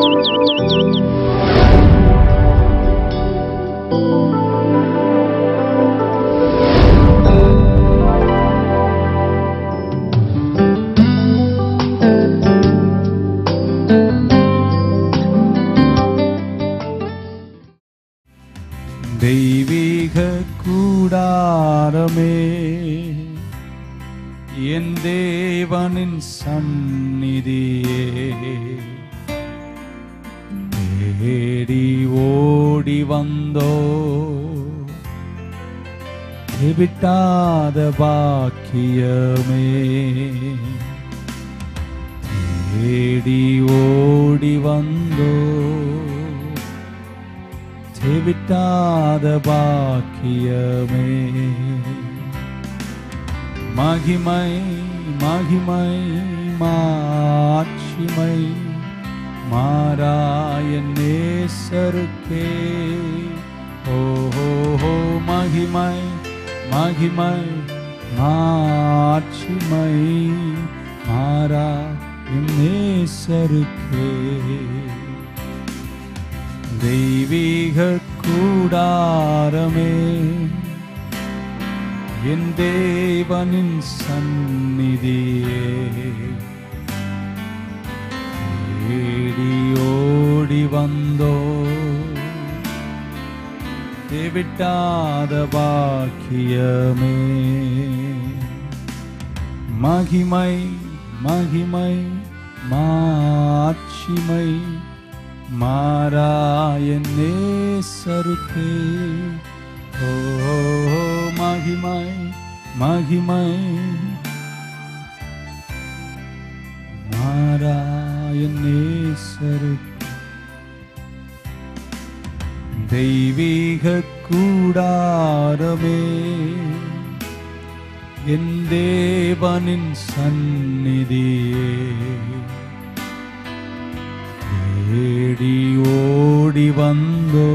தெய்வீக கூடாரமே என் தேவனின் சந்நிதியே தேடி ஓடி வந்தோ விட்டாத பாக்கியமே தேடி ஓடி வந்தோ விட்டாத பாக்கியமே மகிமை மகிமை மாட்சிமை மாறாயன் நேசருக்கே ஓஹோ மகிமை மகிமை மாட்சிமை மாறா என் நேசருக்கே தெய்வீக கூடாரமே என் தேவனின் சந்நிதியே தேடி ஓடி வந்தோ தேவிட்டாத பாக்கியமே மகிமை மகிமை மாட்சிமை மாறாயன் நேசருக்கே ஓ மகிமை மகிமை மாறாயன் நேசருக்கே தெய்வீக கூடாரமே என் தேவனின் சந்நிதியே தேடி ஓடி வந்தோ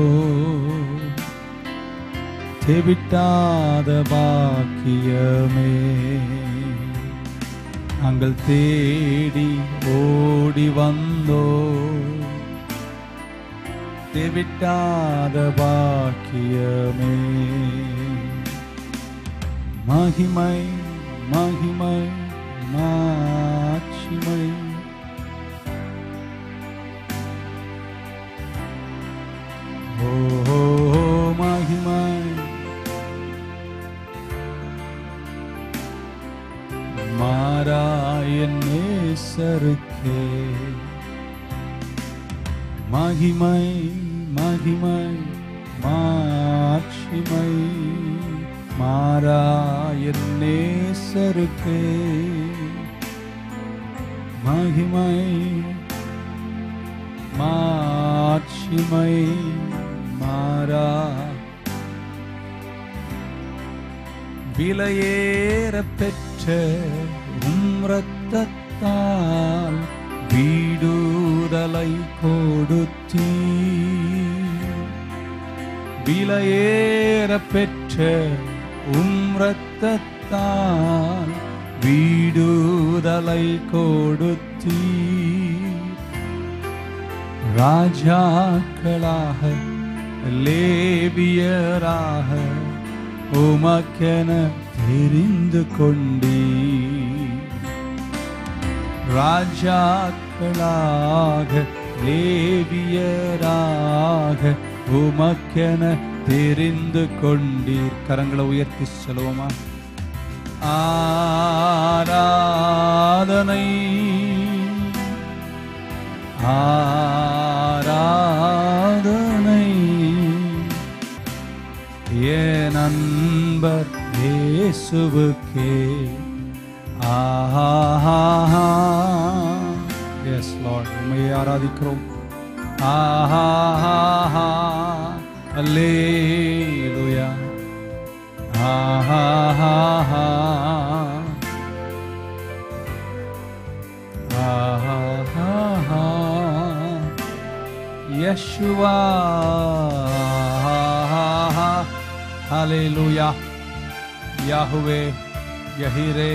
தெவிட்டாத பாக்கியமே நாங்கள் தேடி ஓடி வந்தோ தெவிட்டாத பாக்கியமே மகிமை மகிமை மாட்சிமை ஓ மகிமை மாறாயன் நேசருக்கே மகிமை மகிமை மாட்சிமை மாறாயன் நேசருக்கே மகிமை மாட்சிமை மாறா விலையேற பெற்ற உம் ரத்தத்தால் வீடுதலை கொடுத்தீ விலையேற பெற்ற உம் ரத்தத்தால் வீடுதலை கொடுத்தீ ராஜாக்களாக லேவியராக உமக்கென தெரிந்து கொண்டீ ராஜாக்களாக லேவியராக உமக்கென தெரிந்து கொண்டீர் கரங்களை உயர்த்தி சொல்லுவோமா ஆராதனை ஆராதனை என் அன்பர் இயேசுவுக்கே ஆஹா எஸ் லார்ட் உண்மையை ஆராதிக்கிறோம் ஆஹா அல்லேலூயா ஆஹா ஆஹா யெஷுவா ஹalleluya யாஹ்வே யஹீரே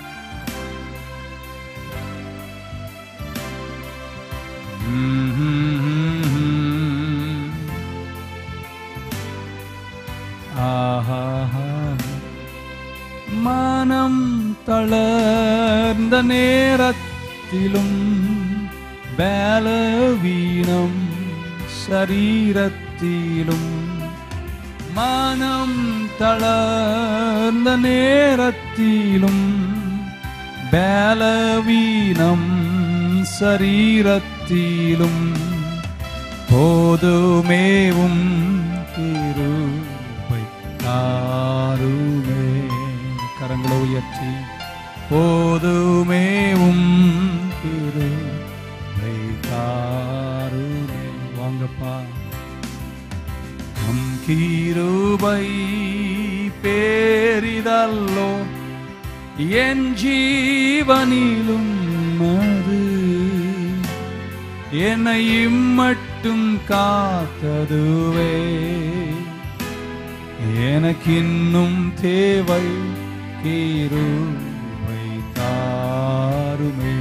ம்ஹும். தளர்ந்த நேரத்திலும் பலவீனம் சரீரத்திலும் மனம் தளர்ந்த நேரத்திலும் பலவீனம் சரீரத்திலும் போதுமேவும் கிருபை தாருமே கரங்களை உயர்த்தி போதுமேவும் கிருபை தாருமே வாங்கப்பா நம் கிருபை பேரிதல்லோ என் ஜீவனிலும் அது என்னை இம்மட்டும் காத்ததுவே எனக்கு இன்னும் தேவை கிருபை தாருமே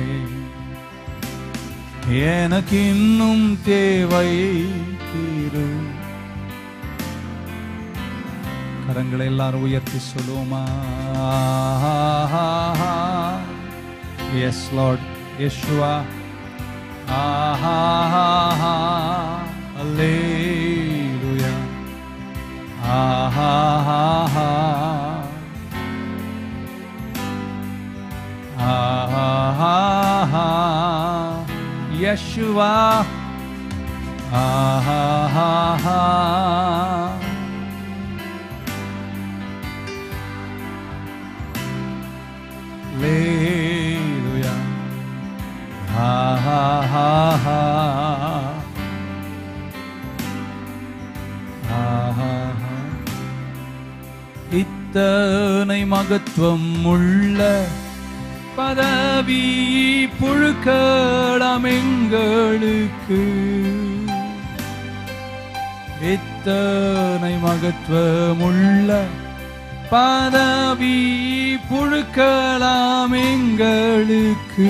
எனக்கு இன்னும் தேவை கிரு கரங்களை எல்லாரும் உயர்த்தி சொல்லுவோமா எஸ் லார்ட் யெஷுவா ஆஹா அல்லேலூயா ஆஹா ஆஹா யெஷுவா ஆஹா Hallelujah. Ha ha ha ha. Ha ha ha. இத்தனை மகத்துவம் உள்ள பதவி புழுக்கலாம் எங்களுக்கு இத்தனை மகத்துவமுள்ள பதவி புழுக்கலாம் எங்களுக்கு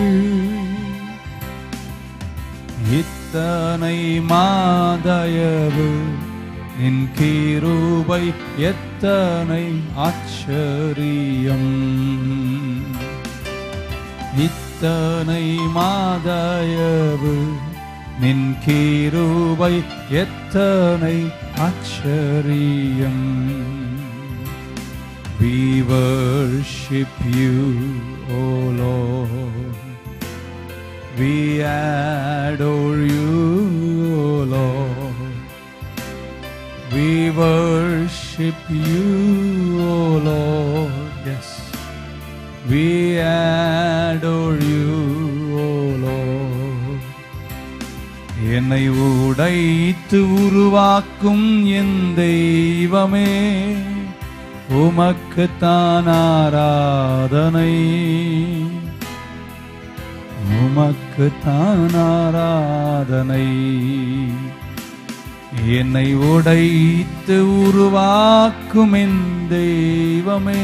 இத்தனை மாதயவு என் கீரூபை எத்தனை ஆச்சரியம் இத்தனை மாதயவு நின் கீரூபை எத்தனை ஆச்சரியம் We worship you, O Lord. We adore you, O Lord. We worship you, O Lord. Yes. We adore you, O Lord. என்னை உடைத்து உருவாக்கும் என் தெய்வமே உமக்குத்தான் ஆராதனை உமக்குத்தான் ஆராதனை என்னை உடைத்து உருவாக்கும் என் தெய்வமே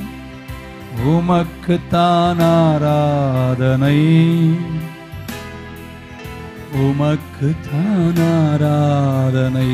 உமக்குத்தான் ஆராதனை உமக்குத்தான் ஆராதனை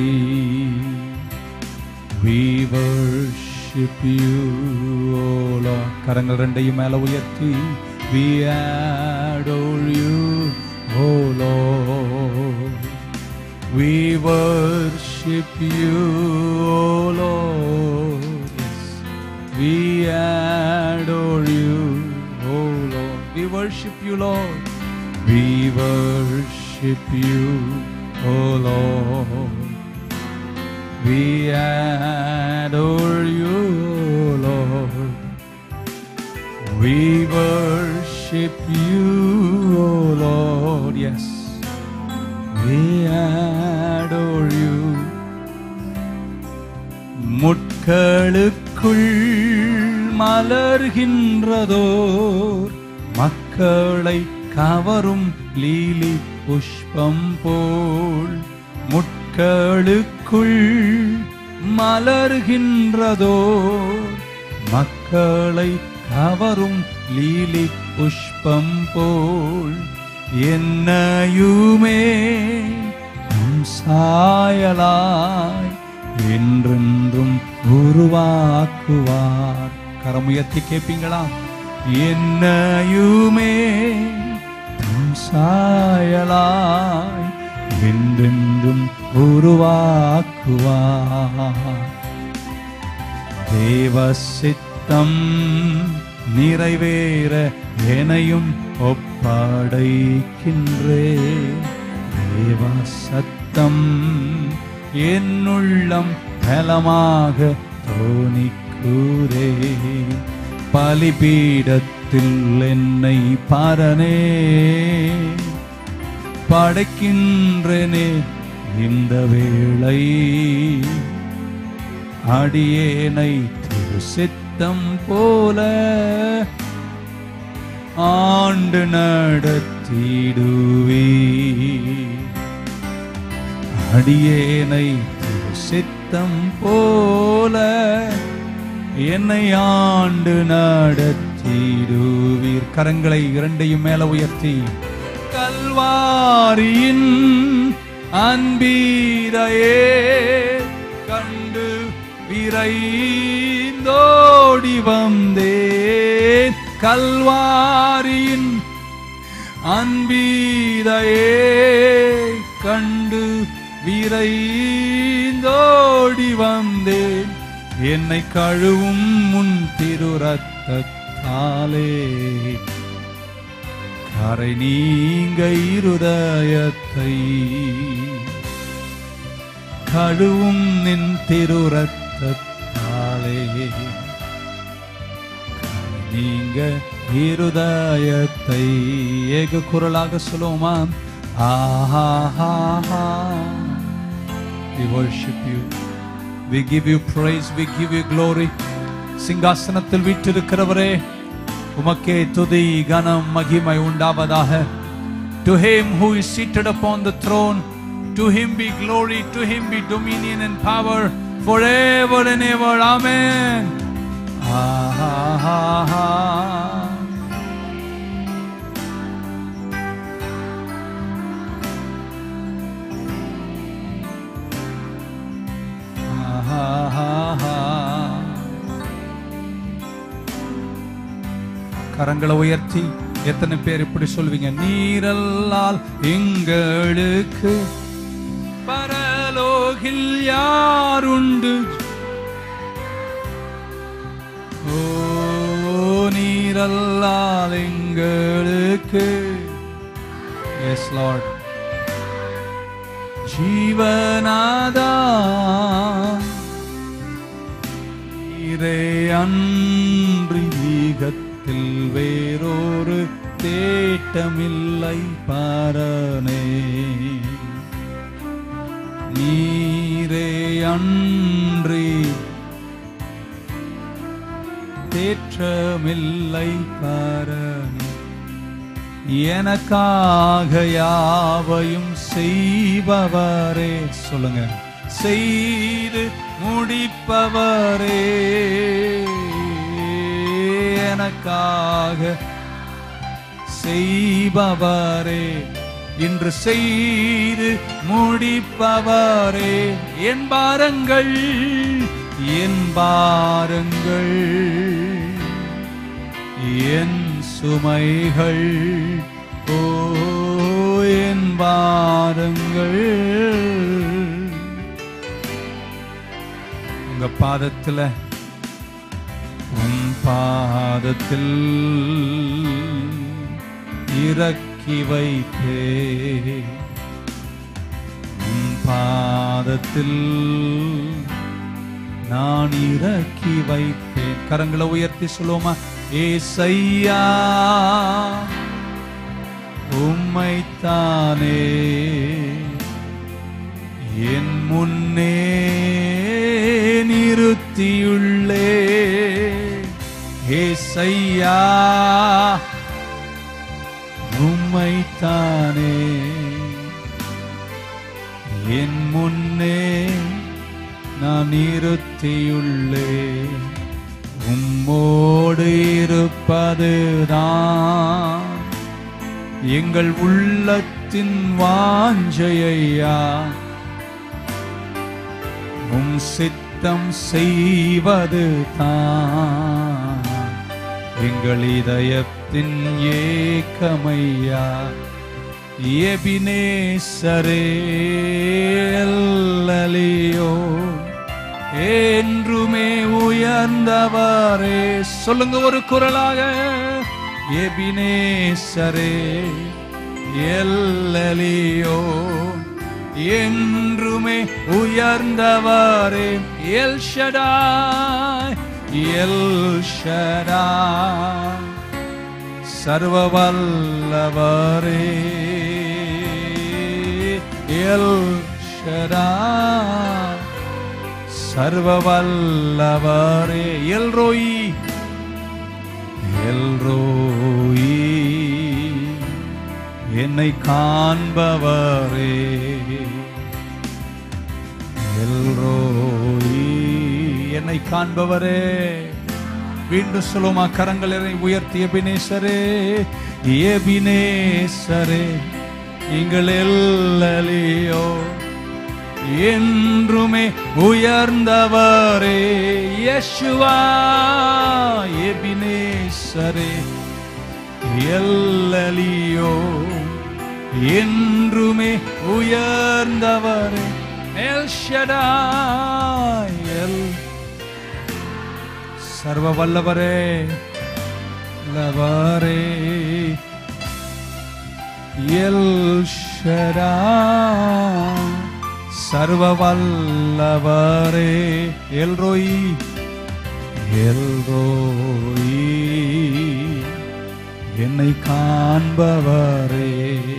We worship you, O Lord. கரங்கள் ரெண்டையும் மேல உயர்த்தி We adore you, O Lord. We worship you, O Lord. Yes. We adore you, O Lord. We worship you, Lord. We worship you, O Lord. We adore you, Lord. We worship you, O Lord. Yes. We adore you. முட்களுக்குள் மலர்கின்றதோர் மக்களை கவரும் lily புஷ்பம் போல் முட்களுக்குள் மலர்கின்றதோர் மக்களை கவரும் lily புஷ்பம் போல் என்னையுமே உம் சாயலாய் என்றென்றும் உருவாக்குவார் கரமுயர்த்தி கேட்பீங்களா என்னையுமே தம் சாயலாய் என்றென்றும் உருவாக்குவார் தேவ சித்தம் நிறைவேற எனையும் ஒப்படைக்கின்றே தேவ சத்தம் என்னுள்ளம் பலமாக தோணிக்கூரே பலிபீடத்தில் என்னை பரனே படைக்கின்றனே இந்த வேளை அடியேனை திரு சித்தம் போல ஆண்டு நடத்திடுவே அடியேனை திரு சித்தம் போல என்னை ஆண்டு நடத்திடுவீர் கரங்களை இரண்டையும் மேல உயர்த்தி கல்வாரியின் அன்பீரையே கண்டு விரைந்தோடி வந்தேன் கல்வாரியின் அன்பீரையே கண்டு விரைந்தோடி வந்தேன் என்னை கழுவும் முன் திரு ரத்தத்தாலே கரை நீங்க இருதயத்தை கழுவும் நின் திரு ரத்தத்தாலே கரை நீங்க இருதயத்தை ஏக குரலாக சொல்லுவோமா ஆஹா We worship you. We give you praise. We give you glory. சிங்காசனத்தில் வீற்றிருக்கிறவரே உமக்கே துதி கனம் மகிமை உண்டாவதாக To him who is seated upon the throne, to him be glory, to him be dominion and power forever and ever. Amen. Ah, ah, ah, ah. கரங்களை உயர்த்தி எத்தனை பேர் இப்படி சொல்வீங்க நீரல்லால் எங்களுக்கு பரலோகில் யாருண்டு ஓ நீரல்லால் எங்களுக்கு எஸ் லார்ட் ஜீவனாதா நீரே அன்றி வீகத்தில் வேறொரு தேட்டமில்லை பாரனே நீரே அன்றி தேற்றமில்லை பாரனே எனக்காக யாவையும் செய்பவரே சொல்லுங்க செய்து முடிப்பவரே எனக்காக செய்பவரே இன்று செய்து முடிப்பவரே என் பாரங்கள் என் பாரங்கள் என் சுமைகள் ஓ என் பாரங்கள் உங்க பாதத்துல உன் பாதத்தில் இறக்கி வைத்தே உன் பாதத்தில் நான் இறக்கி வைப்பேன் கரங்களை உயர்த்தி சொல்லுவோமா ஏசையா உம்மைத்தானே என் முன்னே நிறுத்தியுள்ளே ஏசையா உம்மைத்தானே என் முன்னே நான் நிறுத்தியுள்ளே உம்மோடு இருப்பதுதான் எங்கள் உள்ளத்தின் வாஞ்சையா உம் சித்தம் செய்வது தான் எங்கள் இதயத்தின் ஏக்கமையா எபினேசரே அல்லலியோ என்றுமே உயர்ந்தவரே சொல்லுங்க ஒரு குரலாக எபினேசரே எல்லலியோ என்றுமே உயர்ந்தவரே எல் ஷடாய் எல் ஷடாய் சர்வ வல்லவரே எல் ஷடாய் சர்வ வல்லவரே எல் ரோயி எல் ரோயி என்னை காண்பவரே எல் ரோயி என்னை காண்பவரே மீண்டும் சொல்லுமா கரங்களை உயர்த்தி எபினேசரே எபினேசரே நீங்கள் எல்லலியோ என்றுமே உயர்ந்தவரே யேசுவா எபினேசரே எல்லலியோ என்றுமே உயர்ந்தவரே எல் ஷடாய் எல் சர்வ வல்லவரே லவரே எல் ஷடா சர்வ வல்லவரே எல் ரோயி எல் ரோயி என்னை காண்பவரே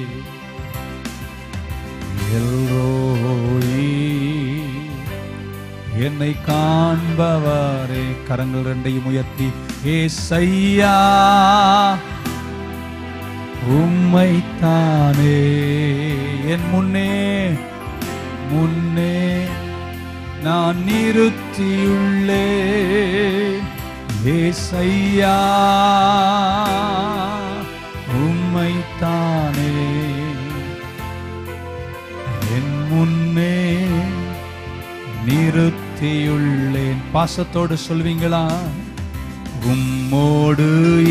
எல் ரோயி என்னை காண்பவரே கரங்கள் ரெண்டையும் உயர்த்தி ஏசையா உம்மைத்தானே என் முன்னே முன்னே நான் நிறுத்தியுள்ளே ஏசையா உம்மைத்தானே என் முன்னே நிறுத்தியுள்ளேன் பாசத்தோடு சொல்வீங்களா உம்மோடு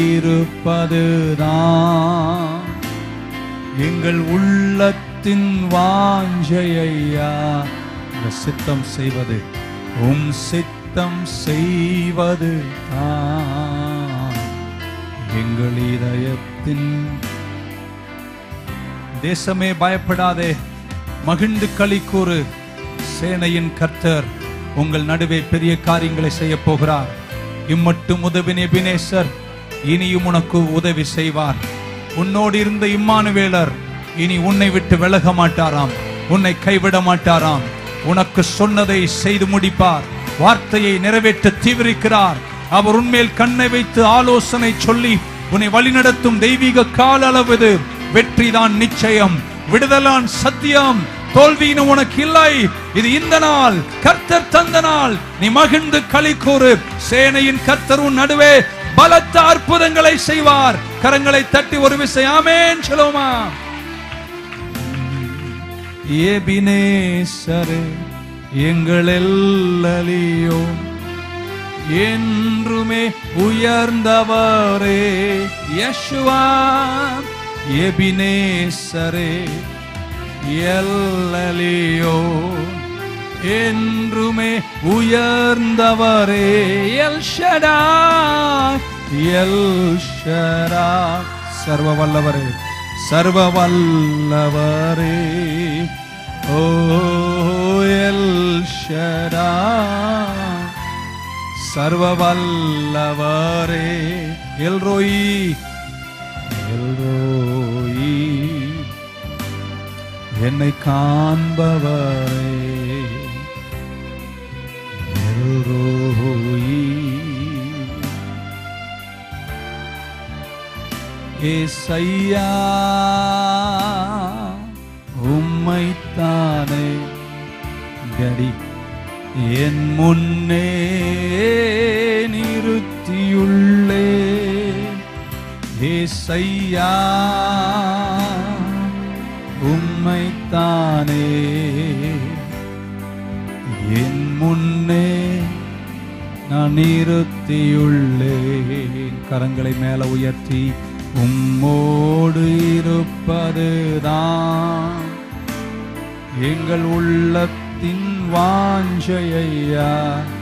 இருப்பதுதான் எங்கள் உள்ளத்தின் வாஞ்சையா இந்த சித்தம் செய்வது உம் சித்தம் செய்வது தான் எங்கள் இதயத்தின் தேசமே பயப்படாதே மகிழ்ந்து களி கூறு சேனையின் கர்த்தர் உங்கள் நடுவே பெரிய காரியங்களை செய்ய போகிறார் இம்மட்டும் உதவினே பினேசர் இனியும் உனக்கு உதவி செய்வார் உன்னோடு இருந்த இம்மானுவேலர் இனி உன்னை விட்டு விலக மாட்டாராம் உன்னை கைவிட மாட்டாராம் உனக்கு சொன்னதை செய்து முடிப்பார் வார்த்தையை நிறைவேற்ற தீவிரிக்கிறார் அவர் உன்மேல் கண்ணை வைத்து ஆலோசனை சொல்லி உன்னை வழிநடத்தும் தெய்வீக கால அளவது வெற்றிதான் நிச்சயம் விடுதலான் சத்தியம் தோல்வியின உனக்கு இல்லை இது இந்த நாள் கர்த்தர் தந்த நாள் நீ மகிழ்ந்து களி கூறு சேனையின் கர்த்தர் உன் நடுவே பலத்த அற்புதங்களை செய்வார் கரங்களை தட்டி ஒரு விசை ஆமேன் சொல்லுமா ஏபினேசரே எங்கள் எல்லலியோ என்றுமே உயர்ந்தவரே யசுவா எபினேசரே எல்லலியோ என்றுமே உயர்ந்தவரே எல் ஷடா எல் ஷடா சர்வ வல்லவரே சர்வ வல்லவரே ஓ எல் ஷடா சர்வ வல்லவரே எல் ரோயி எல் ரோயி என்னை காண்பவரே எல் ரோயி ஏசையா உம்மைத்தானே கடி என் முன்னே நிறுத்தியுள்ளே ஏசையா உம்மைத்தானே என் முன்னே நான் நிறுத்தியுள்ளேன் கரங்களை மேல உயர்த்தி உம்மோடு இருப்பதுதான் எங்கள் உள்ளத்தின் வாஞ்சையா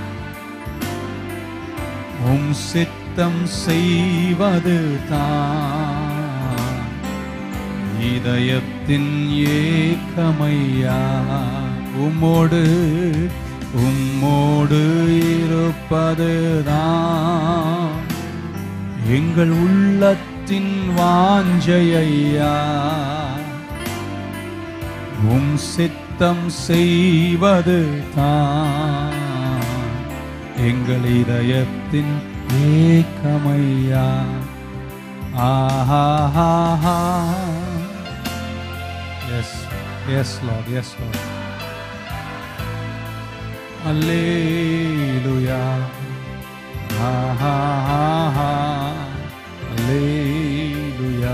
உம் சித்தம் செய்வது தான் இதயத்தின் ஏக்கமையா உம்மோடு உம்மோடு இருப்பதுதான் எங்கள் உள்ளத்தின் வாஞ்சையா உம் சித்தம் செய்வது தான் எங்கள் இதயத்தின் ஏக்கமையா ஆஹா yes yes Lord yes Lord hallelujah ஆஹா அல்லேலூயா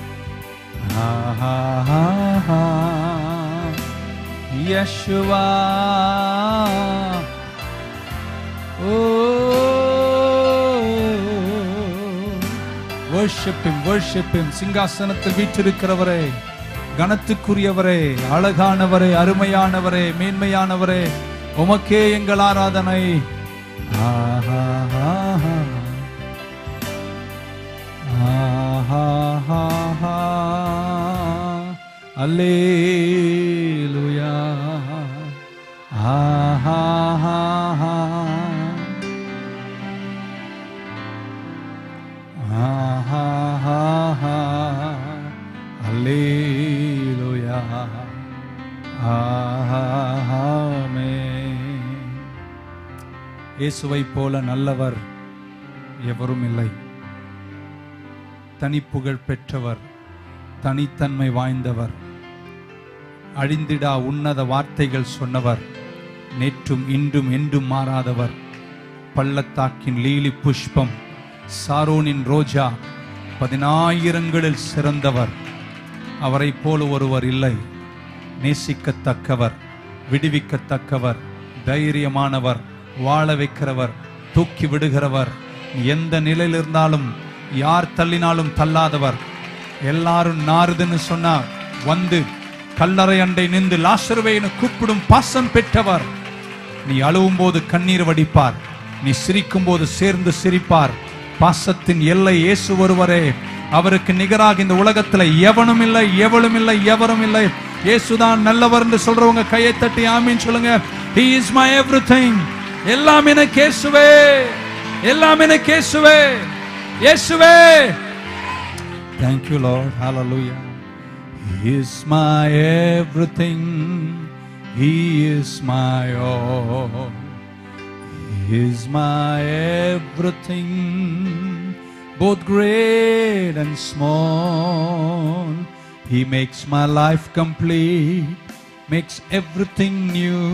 ஆஹா Yeshua worship him worship him சிங்காசனத்தில் வீற்றிருக்கிறவரே கனத்துக்குரியவரே அழகானவரே அருமையானவரே மேன்மையானவரே உமக்கே எங்கள் ஆராதனை ஆஹா ஆஹா ஆஹா அல்லேலூயா ஆஹா ஆஹா அல்லேலூயா ஆமென் இயேசுவைப் போல நல்லவர் எவரும் இல்லை தனிப்புகழ் பெற்றவர் தனித்தன்மை வாய்ந்தவர் அழிந்திடா உன்னத வார்த்தைகள் சொன்னவர் நேற்றும் இன்றும் என்றும் மாறாதவர் பள்ளத்தாக்கின் லீலி புஷ்பம் சாரோனின் ரோஜா பதினாயிரங்களில் சிறந்தவர் அவரைப் போல ஒருவர் இல்லை நேசிக்கத்தக்கவர் விடுவிக்கத்தக்கவர் தைரியமானவர் வாழ வைக்கிறவர் தூக்கி விடுகிறவர் எந்த நிலையில் இருந்தாலும் யார் தள்ளினாலும் தள்ளாதவர் எல்லாரும் நாறுதுன்னு சொன்னா வந்து கல்லறை அண்டை நின்று லாசருவேன்னு கூப்பிடும் பாசம் பெற்றவர் நீ அழுவும் போது கண்ணீர் வடிப்பார் நீ சிரிக்கும் போது சேர்ந்து சிரிப்பார் பாசத்தின் எல்லை இயேசு ஒருவரே அவருக்கு நிகராக இந்த உலகத்துல எவனும் இல்லை எவளும் இல்லை எவரும் இல்லை இயேசுதான் நல்லவர் என்று சொல்றவங்க கையை தட்டி ஆமீன் சொல்லுங்க he is my everything எல்லாம் எனக்கு இயேசுவே எல்லாம் எனக்கு இயேசுவே இயேசுவே thank you lord hallelujah he is my everything he is my all he is my everything both great and small he makes my life complete makes everything new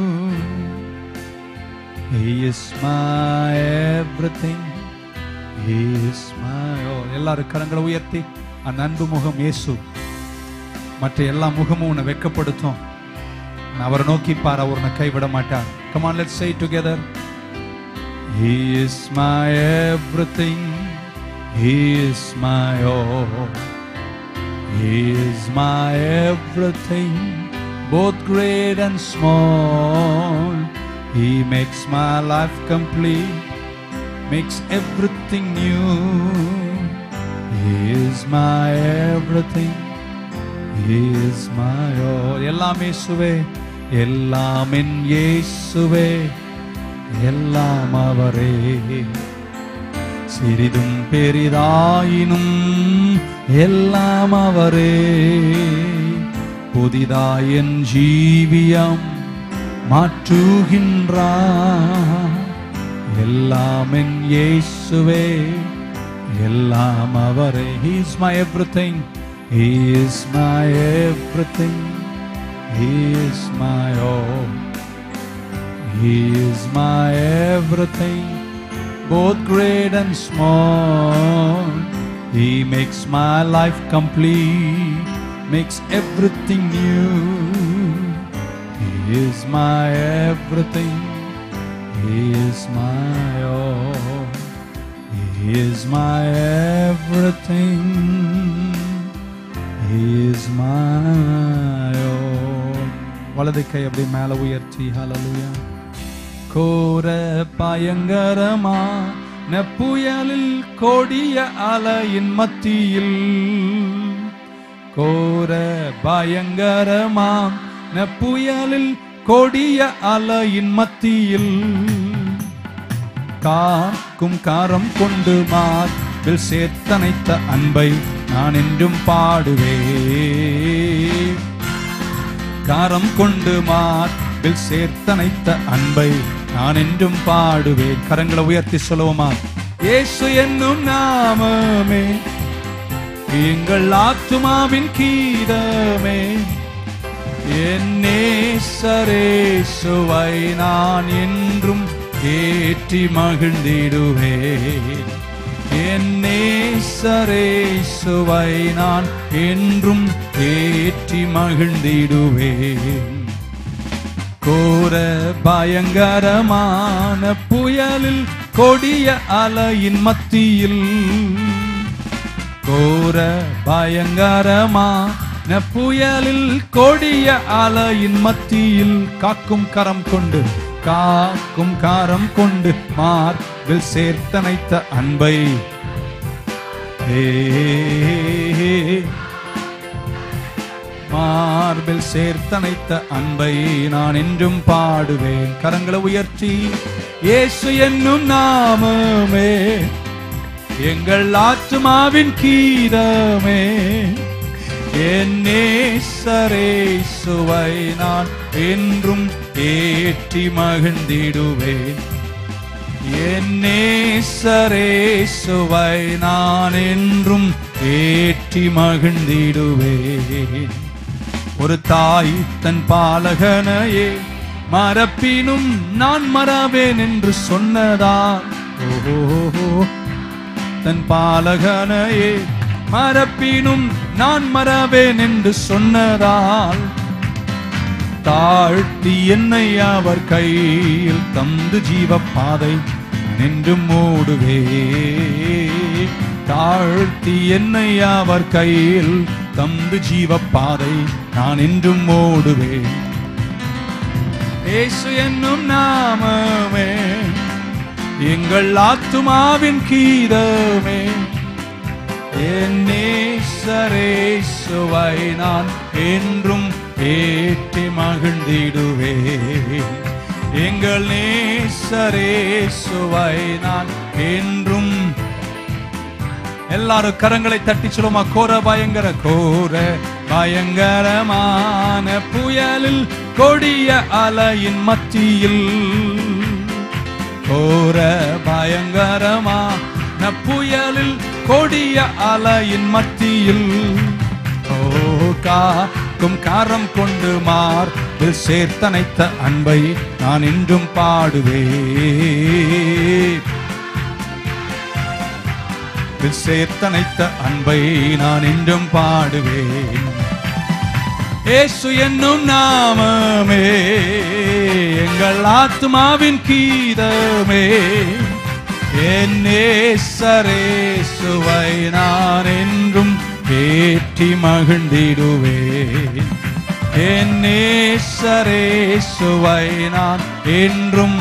he is my everything he is my all எல்லாரும் கரங்களை உயர்த்தி அந்த அன்பு முகம் இயேசு மற்ற எல்லா முகமும் உன்னை வெட்கப்படுத்தும் அவரை நோக்கி பார் அவர் உன்னை கைவிட மாட்டார் come on let's say it together he is my everything he is my all he is my everything both great and small he makes my life complete makes everything new he is my everything he is my all எல்லாம் இயேசுவே எல்லாம் என் இயேசுவே எல்லாம் அவரே சிறிதும் பெரிதாயினும் எல்லாம் அவரே புதிதாய் என் ஜீவியம் மாற்றுகின்றார் எல்லாம் என் இயேசுவே எல்லாம் அவரே he is my everything he is my everything he is my all he is my everything both great and small he makes my life complete makes everything new he is my everything he is my all he He is my everything. He is my all. வலது கை அப்படி மேல உயர்த்தி ஹalleluya கோர பயங்கரமான புயலில் கொடிய அலையின் மத்தியில் கோர பயங்கரமான புயலில் கொடிய அலையின் மத்தியில் காக்கும் காரம் கொண்டு மார்பில் சேர்த்தனைத்த அன்பை நான் என்றும் பாடுவே காரம் கொண்டு மார்பில் சேர்த்தனைத்த அன்பை நான் என்றும் பாடுவேன் கரங்களை உயர்த்தி சொல்லுவோமா இயேசு என்னும் நாமமே எங்கள் ஆத்துமாவின் கீதமே என்னேசரேசுவை நான் என்றும் ஏற்றி மகிழ்ந்திடுவேன் என்னேசரேசுவை நான் என்றும் ஏற்றி மகிழ்ந்திடுவேன் கோர பயங்கரமான புயலில் கொடிய அலையின் மத்தியில் கோர பயங்கரமான புயலில் கொடிய அலையின் மத்தியில் காக்கும் கரம் கொண்டு காக்கும் காரம் கொண்டு மார்பில் சேர்த்தனைத்த அன்பை ஏ மார்பில் சேர்த்தனைத்த அன்பை நான் என்றும் பாடுவேன் கரங்களை உயர்த்தி இயேசு என்னும் நாமமே எங்கள் ஆத்துமாவின் கீதமே என்னேசரேசுவை நான் என்றும் ஏற்றி மகிழ்ந்திடுவேன் என்னேசரேசுவை நான் என்றும் ஏற்றி மகிழ்ந்திடுவேன் ஒரு தாய் தன் பாலகனையே மறப்பினும் நான் மறவேன் என்று சொன்னதால் ஓஹோ தன் பாலகனையே மறப்பினும் நான் மறவேன் என்று சொன்னதால் தாழ்த்தி என்னை அவர் கையில் தந்து ஜீவ பாதை நின்று மூடுவே தாழ்த்தி என்னை அவர் கையில் தந்து ஜீவ பாதை நான் என்றும் மூடுவேன் இயேசு என்னும் நாமமே எங்கள் ஆத்துமாவின் கீதமே என்னேசரேசுவை நான் என்றும் ஏற்றி மகிழ்ந்திடுவேன் எங்கள் நேசரேசுவை நான் என்றும் எல்லாரும் கரங்களை தட்டி சொல்லுமா கோர பயங்கர கோர பயங்கரமான புயலில் கொடிய அலையின் மத்தியில் கோர பயங்கரமான புயலில் கொடிய அலையின் மத்தியில் ஓ காக்கும் காரம் கொண்டு மார் சேர்த்தனைத்த அன்பை நான் இன்றும் பாடுவே சேர்த்தனைத்த அன்பை நான் இன்றும் பாடுவேன் ஏசு என்னும் நாமமே எங்கள் ஆத்மாவின் கீதமே என்னேசரேசுவை நான் என்றும் ஏற்றி மகிழ்ந்திடுவேன் என்னேசரேசுவை நான் என்றும்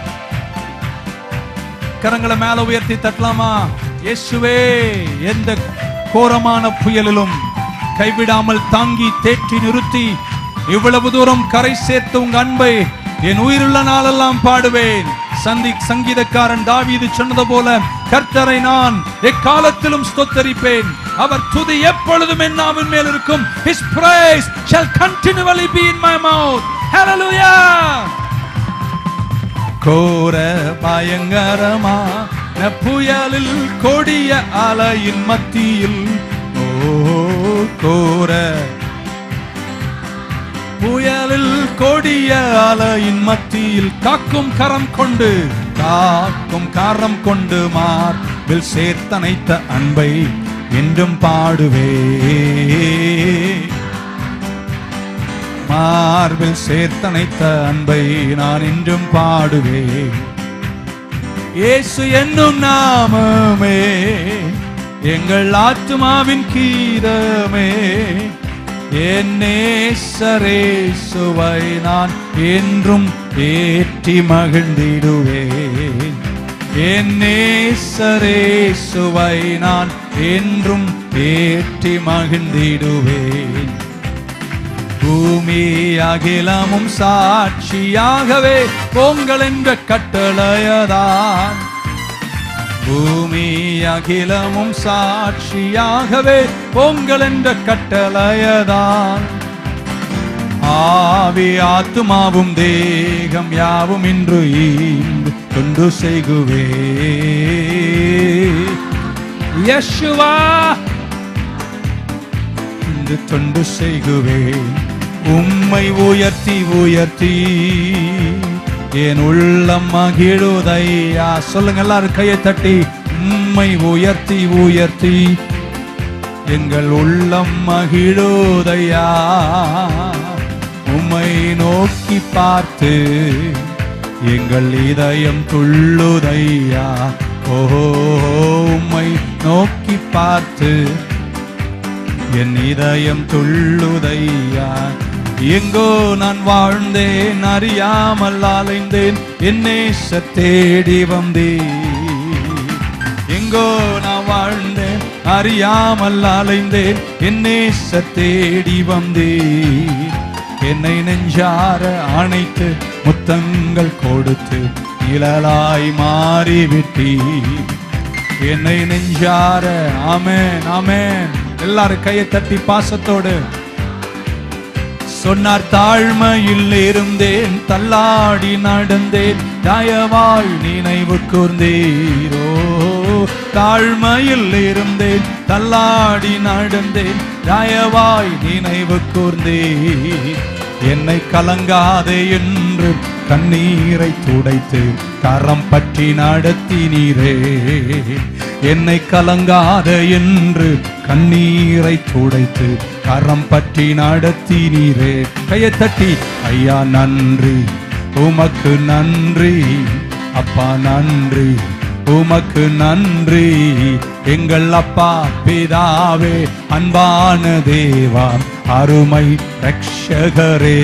கரங்களை மேல உயர்த்தி தட்டலாமா இயேசுவே எந்த கோரமான புயலிலும் கைவிடாமல் தாங்கி தேற்றி நிறுத்தி இவ்வளவு தூரம் கரை சேர்த்த உங்க அன்பை என் உயிருள்ள நாளெல்லாம் பாடுவேன் சந்தி சங்கீதக்காரன் தாவீது சொன்னது போல கர்த்தரை நான் எக்காலத்திலும் ஸ்தோத்தரிப்பேன் அவர் துதி எப்பொழுதும் என் நாவின் மேல் இருக்கும் his praise shall continually be in my mouth hallelujah கோர பயங்கரமா புயலில் கொடிய அலையின் மத்தியில் ஓ கோர புயலில் கொடிய அலையின் மத்தியில் காக்கும் கரம் கொண்டு காக்கும் கரம் கொண்டு மார்பில் சேர்த்தனைத்த அன்பை என்றும் பாடுவே மார்பில் சேர்த்தனைத்த அன்பை நான் இன்றும் பாடுவேன் இயேசு என்னும் நாமமே எங்கள் ஆத்மாவின் கீதமே என் நேசரேசுவை நான் என்றும் ஏற்றி மகிழ்ந்திடுவேன் என் நேசரேசுவை நான் என்றும் ஏற்றி மகிழ்ந்திடுவேன் பூமி அகிலமும் சாட்சியாகவே பொங்கல் என்ற கட்டளையதான் பூமி அகிலமும் சாட்சியாகவே பொங்கல் என்ற கட்டளையதான் ஆவி ஆத்துமாவும் தேகம் யாவும் இன்று ஈந்து தொண்டு செய்குவே யேசுவா இன்று தொண்டு செய்குவேன் உம்மை உயர்த்தி உயர்த்தி என் உள்ளம் மகிழுதையா சொல்லுங்க எல்லாரும் கையை தட்டி உம்மை உயர்த்தி உயர்த்தி எங்கள் உள்ளம் மகிழுதையா உம்மை நோக்கி பார்த்து எங்கள் இதயம் துள்ளுதையா ஓஹோ உம்மை நோக்கி பார்த்து என் இதயம் துள்ளுதையா எங்கோ நான் வாழ்ந்தேன் அறியாமல் அலைந்தேன் என் நேச தேடி வந்தேன் எங்கோ நான் வாழ்ந்தேன் அறியாமல் அலைந்தேன் என் நேச தேடி வந்தேன் என்னை நெஞ்சார அணைத்து முத்தங்கள் கொடுத்து நிழலாய் மாறிவிட்டீர் என்னை நெஞ்சார ஆமென் ஆமென் எல்லாரும் கையை தட்டி பாசத்தோடு சொன்னார் தாழ்மையில் இருந்தேன் தள்ளாடி நடந்தேன் தயவாய் நினைவு கூர்ந்தீரோ தாழ்மையில் இருந்தேன் தள்ளாடி நடந்தேன் தயவாய் நினைவு கூர்ந்தீர் என்னை கலங்காதே என்று கண்ணீரை துடைத்து கரம் பற்றி நடத்தினீரே என்னை கலங்காத என்று கண்ணீரை துடைத்து கரம் பற்றி நடத்தினீரே கையை தட்டி ஐயா நன்றி உமக்கு நன்றி அப்பா நன்றி உமக்கு நன்றி எங்கள் அப்பா பிதாவே அன்பான தேவா அருமை ரட்சகரே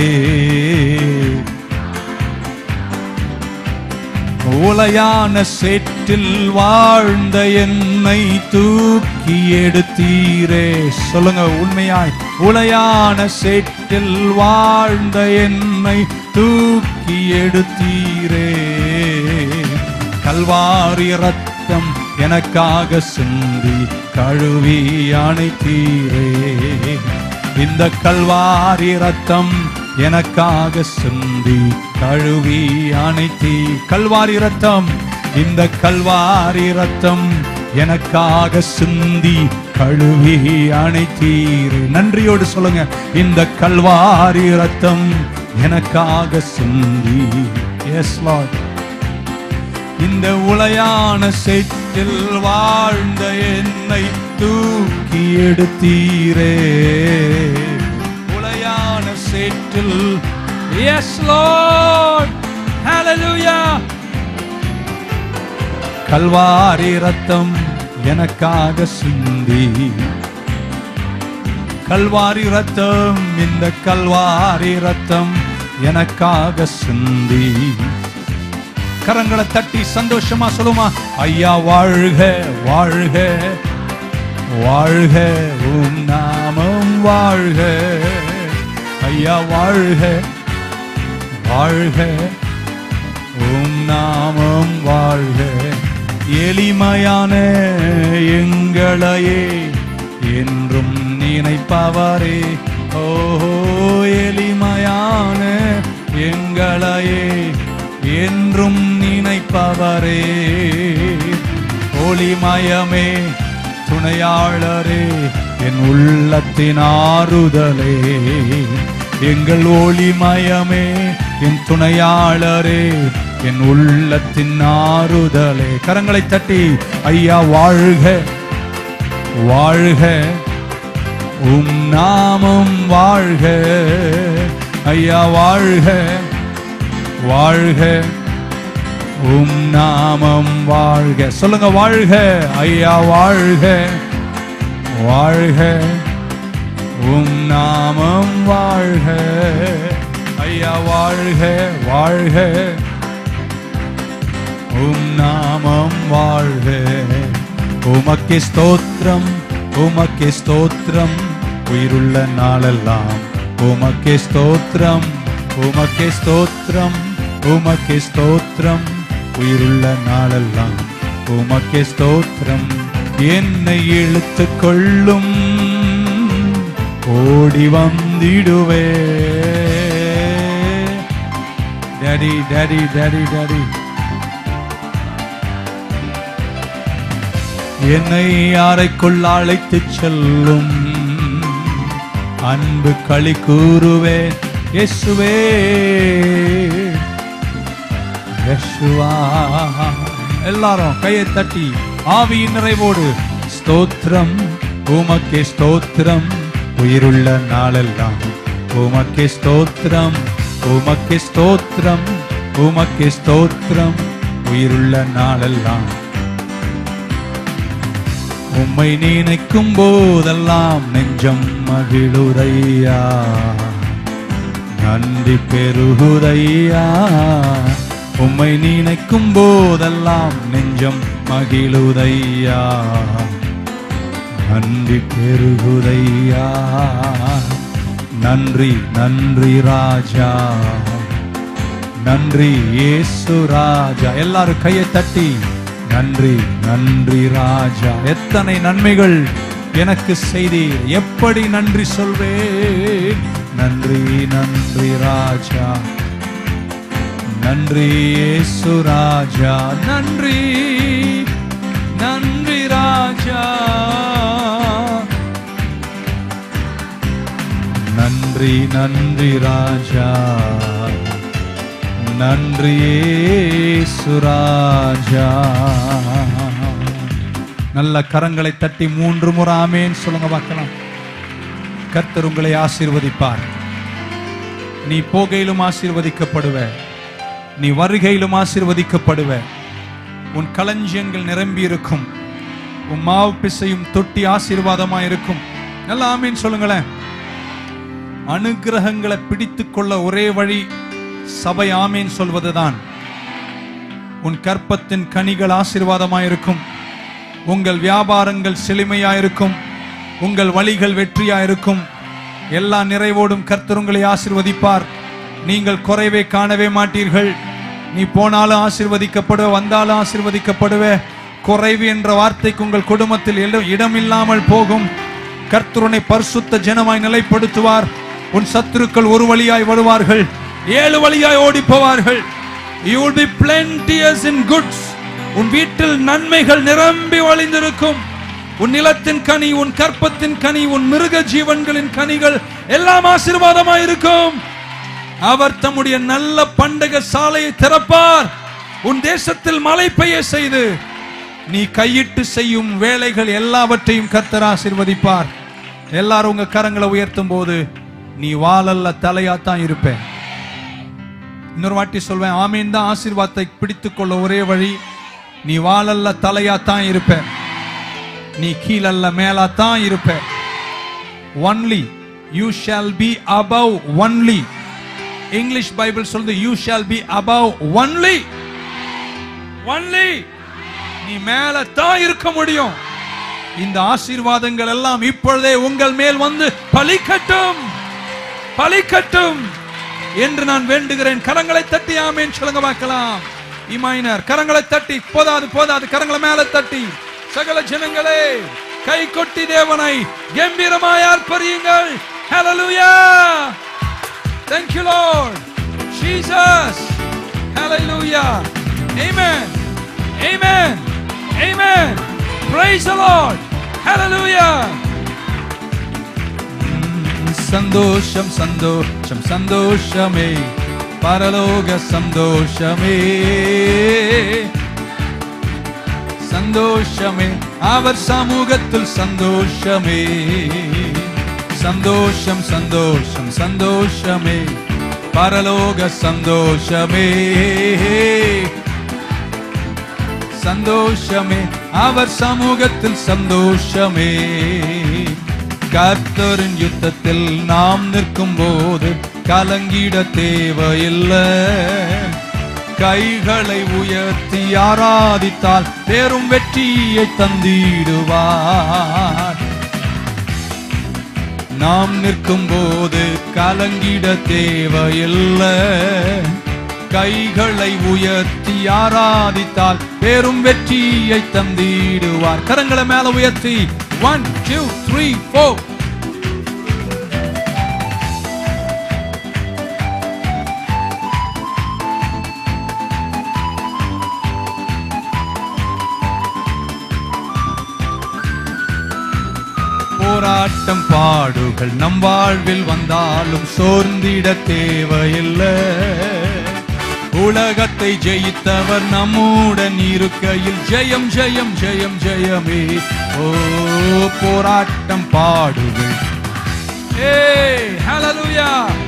உலையான சேற்றில் வாழ்ந்த என்னை தூக்கி எடுத்தீரே சொல்லுங்க உண்மையாய் உலையான சேற்றில் வாழ்ந்த என்னை தூக்கி எடுத்தீரே கல்வாரி ரத்தம் எனக்காக சிந்தி கழுவி அணைத்தீரே இந்த கல்வாரி ரத்தம் எனக்காக சிந்தி கழுவி அணைத்தி கல்வாரி ரத்தம் இந்த கல்வாரி ரத்தம் எனக்காக சிந்தி கழுவி அணைத்தீர் நன்றியோடு சொல்லுங்க இந்த கல்வாரி ரத்தம் எனக்காக சிந்தி எஸ் லார்ட் இந்த உளையான சேற்றில் வாழ்ந்த என்னை தூக்கி எடுத்தீரே உளையான சேற்றில் எஸ் லார்ட் ஹalleluya கல்வாரி ரத்தம் எனக்காக சிந்தி கல்வாரி ரத்தம் இந்த கல்வாரி ரத்தம் எனக்காக சிந்தி கரங்களை தட்டி சந்தோஷமா சொல்லுமா ஐயா வாழ்க வாழ்க வாழ்க உம் நாமம் வாழ்க ஐயா வாழ்க வாழ்க உம் நாமம் வாழ்க எளிமையான எங்களையே என்றும் நினைப்பவரே ஓ எளிமையான எங்களையே என்றும் நினைப்பவரே ஒளிமயமே துணையாளரே என் உள்ளத்தின் ஆறுதலே எங்கள் ஒளிமயமே என் துணையாளரே என் உள்ளத்தின் ஆறுதலே கரங்களை தட்டி ஐயா வாழ்க வாழ்க உம் நாமம் வாழ்க ஐயா வாழ்க வாழ்க உம் நாமம் வாழ்க சொல்லுங்க வாழ்க ஐயா வாழ்க வாழ்க உம் நாமம் வாழ்க ஐயா வாழ்க வாழ்க உம் நாமம் வாழ்க உமக்கு ஸ்தோத்திரம் உமக்கு ஸ்தோத்திரம் உயிருள்ள நாளெல்லாம் உமக்கு ஸ்தோத்திரம் உமக்கு ஸ்தோத்திரம் உமக்கு ஸ்தோத்திரம் உயிருள்ள நாளெல்லாம் உமக்கு ஸ்தோத்திரம் என்னை இழுத்து கொள்ளும் ஓடி வந்திடுவே டேடி டேடி டேடி டேடி என்னை அறைக்குள் அழைத்துச் செல்லும் அன்பு களி கூறுவேன் இயேசுவே யேசுவா எல்லாரும் கையை தட்டி ஆவியின் நிறைவோடு ஸ்தோத்திரம் உமக்கே ஸ்தோத்திரம் உயிருள்ள நாளெல்லாம் உமக்கே ஸ்தோத்திரம் உமக்கே ஸ்தோத்திரம் உமக்கே ஸ்தோத்திரம் உயிருள்ள நாளெல்லாம் உம்மை நினைக்கும் போதெல்லாம் நெஞ்சம் மகிழுதையா நன்றி பெருகுதையா உம்மை நினைக்கும் போதெல்லாம் நெஞ்சம் மகிழுதையா நன்றி பெருகுதையா நன்றி நன்றி ராஜா நன்றி இயேசு ராஜா எல்லாரும் கையை தட்டி நன்றி நன்றி ராஜா எத்தனை நன்மைகள் எனக்கு செய்தீர் எப்படி நன்றி சொல்வேன் நன்றி நன்றி ராஜா நன்றி இயேசு ராஜா நன்றி நன்றி ராஜா நன்றி நன்றி ராஜா நன்றி இயேசு ராஜா நல்ல கரங்களை தட்டி மூன்று முறை ஆமேன் சொல்லுங்க பார்க்கலாம் கர்த்தர் உங்களை ஆசீர்வதிப்பார் நீ போகையிலும் ஆசீர்வதிக்கப்படுவ நீ வருகையிலும் ஆசீர்வதிக்கப்படுவ உன் களஞ்சியங்கள் நிரம்பி இருக்கும் உன் மாவு பிசையும் தொட்டி ஆசீர்வாதமா இருக்கும் நல்ல ஆமீன் சொல்லுங்களேன் அனுகிரகங்களை பிடித்துக் கொள்ள ஒரே வழி சபை ஆமீன் சொல்வதுதான் உன் கற்பத்தின் கனிகள் ஆசீர்வாதமாயிருக்கும் உங்கள் வியாபாரங்கள் செழுமையாயிருக்கும் உங்கள் வழிகள் வெற்றியாயிருக்கும் எல்லா நிறைவோடும் கர்த்தர் உங்களை ஆசீர்வதிப்பார் நீங்கள் குறைவை காணவே மாட்டீர்கள் நீ போனாலும் ஆசீர்வதிக்கப்படுவ வந்தாலும் ஆசீர்வதிக்கப்படுவ குறைவு என்ற வார்த்தைக்கு உங்கள் குடும்பத்தில் இடம் இடமில்லாமல் போகும் கர்த்தருனை பரிசுத்த ஜனமாய் நிலைப்படுத்துவார் உன் சத்துருக்கள் ஒரு வழியாய் வருவார்கள் ஏழு வழியாய் ஓடி போவார்கள் you will be plenteous in goods உன் வீட்டில் நன்மைகள் நிரம்பி வழிந்திருக்கும் உன் நிலத்தின் கனி உன் கற்பத்தின் கனி உன் மிருக ஜீவன்களின் கனிகள் எல்லாம் ஆசீர்வாதமாய் இருக்கும் அவர் தம்முடைய நல்ல பண்டக சாலையை திறப்பார் உன் தேசத்தில் மழை பெய்ய செய்து நீ கையிட்டு செய்யும் வேலைகள் எல்லாவற்றையும் கர்த்தர் ஆசீர்வதிப்பார் எல்லாரும் உங்க கரங்களை உயர்த்தும் போது நீ வாழல்ல தலையாத்தான் இருப்பேன் இன்னொரு வாட்டி சொல்வேன் ஆமீன் தான் ஆசீர்வாதத்தை பிடித்துக் கொள்ள ஒரே வழி நீ வாழல்ல தலையாத்தான் இருப்ப நீ கீழல்ல மேலாத்தான் இருப்ப only you shall be above only English Bible சொல்லுது you shall be above only only நீ மேல தான் இருக்க முடியும் இந்த ஆசீர்வாதங்கள் எல்லாம் இப்பொழுதே உங்கள் மேல் வந்து பலிக்கட்டும் பலிக்கட்டும் என்று நான் வேண்டுகிறேன் கரங்களை தட்டி ஆமேன் சொல்லுங்க பார்க்கலாம் இமாயினர் கரங்களை தட்டி போதாது போதாது கரங்களை மேல தட்டி சகல ஜனங்களே கை கொட்டி தேவனை கம்பீரமாய் ஆர்ப்பரியுங்கள் ஹalleluya thank you lord jesus hallelujah amen amen amen praise the lord hallelujah சந்தோஷம் சந்தோஷம் சந்தோஷமே பரலோக சந்தோஷமே சந்தோஷமே அவர் சமூகத்தில் சந்தோஷமே சந்தோஷம் சந்தோஷம் சந்தோஷமே பரலோக சந்தோஷமே சந்தோஷமே அவர் சமூகத்தில் சந்தோஷமே கர்த்தரின் யுத்தத்தில் நாம் நிற்கும் போது கலங்கிட தேவையில்லை கைகளை உயர்த்தி ஆராதித்தால் பெரும் வெற்றியை தந்திடுவார் நாம் நிற்கும் போது கலங்கிட தேவையில்லை கைகளை உயர்த்தி ஆராதித்தால் பெரும் வெற்றியை தந்திடுவார் கரங்களை மேல உயர்த்தி ஒன் டூ த்ரீ ஃபோர் போராட்டம் பாடுகள் நம் வாழ்வில் வந்தாலும் சோர்ந்திட தேவையில்லை உலகத்தை ஜெயித்தவர் நம்முடன் இருக்கையில் ஜெயம் ஜெயம் ஜெயம் ஜெயமே ஓ போராட்டம் பாடுகள் ஏ ஹalleluya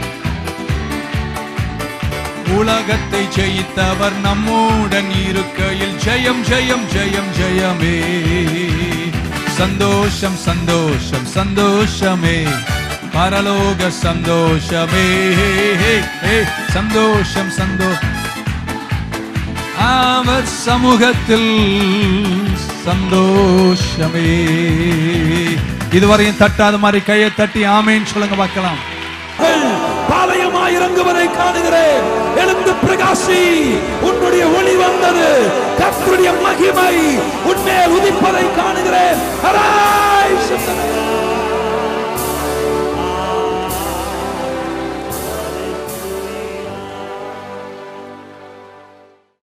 உலகத்தை ஜெயித்தவர் நம்முடன் இருக்கையில் ஜெயம் ஜெயம் ஜெயம் ஜெயமே சந்தோஷம் சந்தோஷம் சந்தோஷமே பரலோக சந்தோஷமே ஹே, சந்தோஷம் சந்தோ அவர் சமூகத்தில் சந்தோஷமே இதுவரையும் தட்டாத மாதிரி கையை தட்டி ஆமேன்னு சொல்லுங்க பார்க்கலாம் பாளையமாய் இறங்குவதை காணுகிறேன் எழுந்து பிரகாசி உன்னுடைய ஒளி வந்தது கர்த்தருடைய மகிமை உன்மேல் உதிப்பதை காணுகிறேன் Arise!